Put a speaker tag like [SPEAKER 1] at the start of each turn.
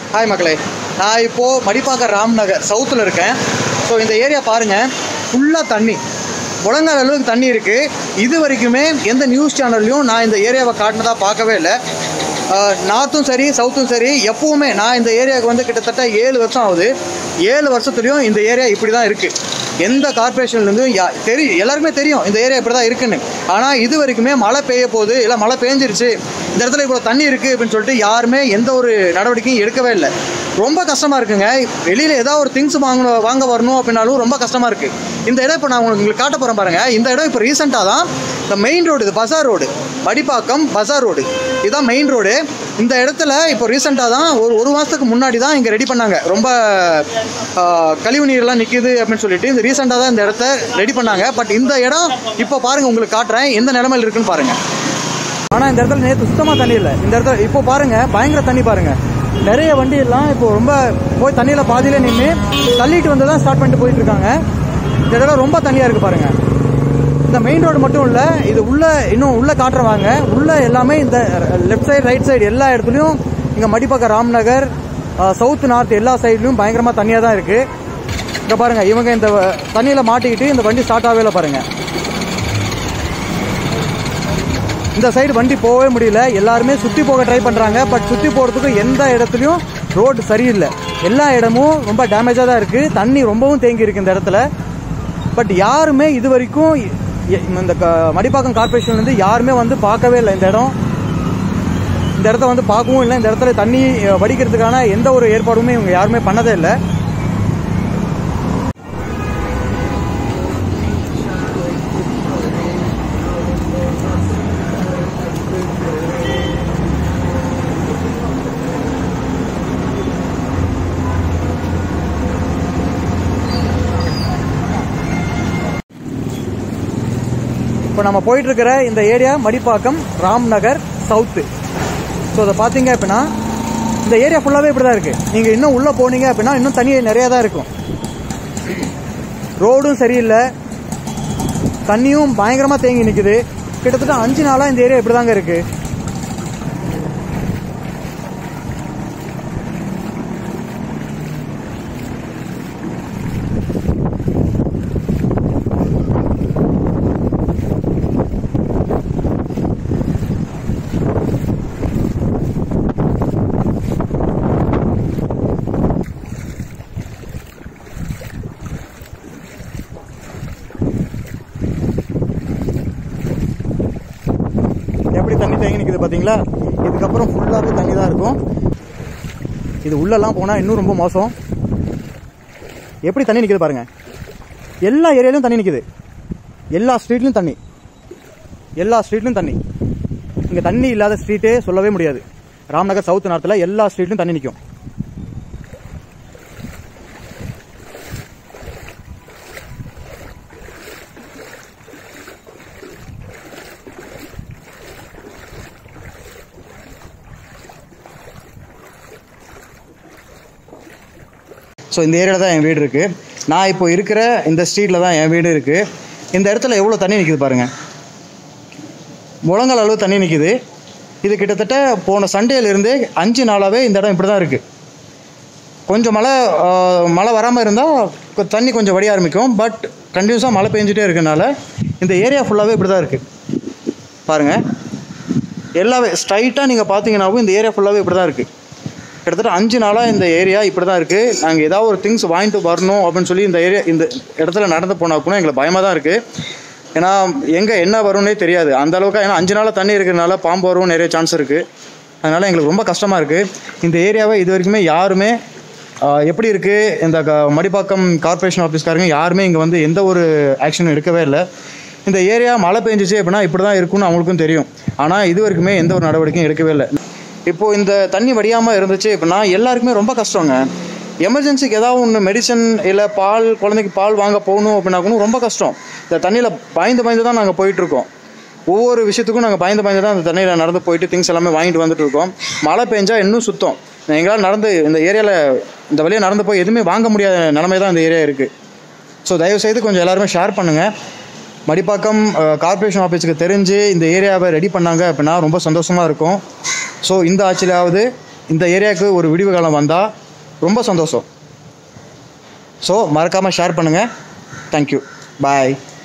[SPEAKER 1] hi மக்களே நான் இப்போது மடிப்பாக்கம் ராம் நகர் சவுத்தில் இருக்கேன் ஸோ இந்த ஏரியா பாருங்கள் ஃபுல்லாக தண்ணி முழங்கால் அளவுக்கு தண்ணி இருக்குது இது வரைக்குமே எந்த நியூஸ் சேனல்லையும் நான் இந்த ஏரியாவை காட்டினதா பார்க்கவே இல்லை நார்த்தும் சரி சவுத்தும் சரி எப்பவுமே நான் இந்த ஏரியாவுக்கு வந்து கிட்டத்தட்ட ஏழு வருஷம் ஆகுது ஏழு வருஷத்துலேயும் இந்த ஏரியா இப்படி தான் இருக்குது எந்த கார்பரேஷன்லேருந்தும் யா தெரியும் எல்லாருக்குமே தெரியும் இந்த ஏரியா இப்படி தான் இருக்குன்னு ஆனால் இது வரைக்குமே மழை பெய்ய போகுது இல்லை மழை பெஞ்சிருச்சு இந்த இடத்துல இவ்வளோ தண்ணி இருக்குது அப்படின்னு சொல்லிட்டு யாருமே எந்த ஒரு நடவடிக்கையும் எடுக்கவே இல்லை ரொம்ப கஷ்டமாக இருக்குங்க வெளியில் ஏதாவது ஒரு திங்ஸ் வாங்கணும் வாங்க வரணும் அப்படின்னாலும் ரொம்ப கஷ்டமாக இருக்குது இந்த இடம் இப்போ நான் உங்களுக்கு காட்ட போகிறேன் பாருங்கள் இந்த இடம் இப்போ ரீசெண்டாக தான் இந்த மெயின் ரோடு இது bazaar road Madipakkam bazaar road இதுதான் மெயின் ரோடு இந்த இடத்துல இப்போ ரீசெண்டாக தான் ஒரு ஒரு மாதத்துக்கு முன்னாடி தான் இங்கே ரெடி பண்ணாங்க ரொம்ப ஆ, கழிவு நீர்லாம் நிற்கிது அப்படின்னு சொல்லிட்டு இந்த ரீசெண்டாக தான் இந்த இடத்த ரெடி பண்ணாங்க பட் இந்த இடம் இப்போ பாருங்கள் உங்களுக்கு காட்டுறேன் எந்த நிலமையில் இருக்குன்னு பாருங்கள் ஆனால் இந்த இடத்துல நேற்று சுத்தமாக தண்ணி இல்லை இந்த இடத்துல இப்போ பாருங்கள் பயங்கர தண்ணி பாருங்கள் நிறைய வண்டி எல்லாம் இப்போ ரொம்ப போய் தண்ணியில் பாதியிலே நின்று தள்ளிட்டு வந்து தான் ஸ்டார்ட் பண்ணிட்டு போயிட்டு இருக்காங்க இந்த இடம் ரொம்ப தண்ணியாக இருக்குது பாருங்கள் இந்த மெயின் ரோடு மட்டும் இல்லை இது உள்ள இன்னும் உள்ள காட்டுறவாங்க உள்ள எல்லாமே இந்த லெஃப்ட் சைடு ரைட் சைடு எல்லா இடத்துலையும் இங்கே மடிப்பாக்கம் ராம்நகர் சவுத் நார்த் எல்லா சைட்லையும் பயங்கரமாக தண்ணியாக தான் இருக்குது இங்கே பாருங்கள் இவங்க இந்த தண்ணியில் மாட்டிக்கிட்டு இந்த வண்டி ஸ்டார்ட் ஆகவே இல்லை பாருங்கள் இந்த சைடு வண்டி போகவே முடியல எல்லாருமே சுற்றி போக ட்ரை பண்ணுறாங்க பட் சுற்றி போகிறதுக்கு எந்த இடத்துலையும் ரோடு சரியில்லை எல்லா இடமும் ரொம்ப டேமேஜாக தான் இருக்குது தண்ணி ரொம்பவும் தேங்கி இருக்கு இந்த இடத்துல பட் யாருமே இது வரைக்கும் எ- இந்த க- மடிப்பாக்கம் கார்பரேஷன்லேருந்து யாருமே வந்து பார்க்கவே இல்லை இந்த இடம் இந்த இடத்த வந்து பார்க்கவும் இல்லை இந்த இடத்துல தண்ணி அஹ், வடிக்கிறதுக்கான எந்த ஒரு ஏற்பாடுமே இவங்க யாருமே பண்ணதே இல்லை இப்போ நம்ம போயிட்டு இருக்கிற இந்த area Madipakkam Ramnagar south so அதை பார்த்தீங்க அப்படின்னா இந்த ஏரியா ஃபுல்லாகவே இப்படி தான் இருக்குது நீங்கள் இன்னும் உள்ளே போனீங்க அப்படின்னா இன்னும் தண்ணி நிறையா தான் இருக்கும் ரோடும் சரியில்லை தண்ணியும் பயங்கரமாக தேங்கி நிற்குது கிட்டத்தட்ட அஞ்சு நாளாக இந்த ஏரியா இப்படி தாங்க இருக்குது எப்படி தண்ணி தேங்கி நிற்குது பார்த்தீங்களா இதுக்கப்புறம் ஃபுல்லாகவே தண்ணி தான் இருக்கும் இது உள்ளெல்லாம் போனால் இன்னும் ரொம்ப மோசம் எப்படி தண்ணி நிற்குது பாருங்க எல்லா ஏரியாலையும் தண்ணி நிற்குது எல்லா ஸ்ட்ரீட்லையும் தண்ணி எல்லா ஸ்ட்ரீட்லையும் தண்ணி இங்கே தண்ணி இல்லாத ஸ்ட்ரீட்டே சொல்லவே முடியாது ராம்நகர் சவுத் நார்த்தில் எல்லா ஸ்ட்ரீட்லையும் தண்ணி நிற்கும் ஸோ இந்த ஏரியாவில் தான் என் வீடு இருக்குது நான் இப்போ இருக்கிற இந்த ஸ்ட்ரீட்டில் தான் என் வீடு இருக்குது இந்த இடத்துல எவ்வளோ தண்ணி நிற்குது பாருங்கள் முழங்கால் அளவு தண்ணி நிற்குது இது கிட்டத்தட்ட போன சண்டேலேருந்து அஞ்சு நாளாகவே இந்த இடம் இப்படி தான் இருக்குது கொஞ்சம் மழை ஆஹ், மழை வராமல் இருந்தால் தண்ணி கொஞ்சம் வடிய ஆரம்பிக்கும் பட் கண்டினியூஸாக மழை பெஞ்சிட்டே இருக்கனால இந்த ஏரியா ஃபுல்லாகவே இப்படி தான் இருக்குது பாருங்கள் எல்லாமே ஸ்ட்ரைட்டாக நீங்கள் பார்த்தீங்கன்னாவும் இந்த ஏரியா ஃபுல்லாகவே இப்படி தான் இருக்குது கிட்டத்தட்ட அஞ்சு நாளாக இந்த ஏரியா இப்படி தான் இருக்குது நாங்கள் ஏதாவது ஒரு திங்ஸ் வாங்கிட்டு வரணும் அப்படின்னு சொல்லி இந்த ஏரியா இந்த இடத்துல நடந்து போனால் கூட எங்களுக்கு பயமாக தான் இருக்குது ஏன்னா எங்கே என்ன வரும்னே தெரியாது அந்த அளவுக்கு ஏன்னா அஞ்சு நாளாக தண்ணி இருக்கிறதுனால பாம்பு வரும் நிறைய சான்ஸ் இருக்குது அதனால் எங்களுக்கு ரொம்ப கஷ்டமாக இருக்குது இந்த ஏரியாவை இது வரைக்குமே யாருமே ஆஹ், எப்படி இருக்குது இந்த க மடிப்பாக்கம் கார்ப்பரேஷன் ஆஃபீஸ்காரங்க யாருமே இங்கே வந்து எந்த ஒரு ஆக்ஷனும் எடுக்கவே இல்லை இந்த ஏரியா மழை பெஞ்சிச்சு அப்படின்னா இப்படி தான் இருக்கும்னு அவங்களுக்கும் தெரியும் ஆனால் இது வரைக்குமே எந்த ஒரு நடவடிக்கையும் எடுக்கவே இல்லை இப்போது இந்த தண்ணி வடியாமல் இருந்துச்சு அப்படின்னா எல்லாருக்குமே ரொம்ப கஷ்டங்க எமர்ஜென்சிக்கு ஏதாவது ஒன்று மெடிசன் இல்லை பால் குழந்தைக்கு பால் வாங்க போகணும் அப்படின்னா கூட ரொம்ப கஷ்டம் இந்த தண்ணியில் பயந்து பயந்து தான் நாங்கள் போயிட்டுருக்கோம் ஒவ்வொரு விஷயத்துக்கும் நாங்கள் பயந்து பயந்து தான் அந்த தண்ணியில் நடந்து போயிட்டு திங்ஸ் எல்லாமே வாங்கிட்டு வந்துட்டு இருக்கோம் மழை பெஞ்சா இன்னும் சுத்தம் எங்களால் நடந்து இந்த ஏரியாவில் இந்த வழியாக நடந்து போய் எதுவுமே வாங்க முடியாத நிலைமை தான் இந்த ஏரியா இருக்குது ஸோ தயவுசெய்து கொஞ்சம் எல்லாருமே ஷேர் பண்ணுங்கள் மடிப்பாக்கம் கார்ப்பரேஷன் ஆஃபீஸுக்கு தெரிஞ்சு இந்த ஏரியாவை ரெடி பண்ணாங்க அப்படின்னா ரொம்ப சந்தோஷமாக இருக்கும் ஸோ இந்த ஆட்சியிலாவது இந்த ஏரியாவுக்கு ஒரு விடிவு காலம் வந்தால் ரொம்ப சந்தோஷம் ஸோ மறக்காமல் ஷேர் பண்ணுங்கள் தேங்க்யூ பாய்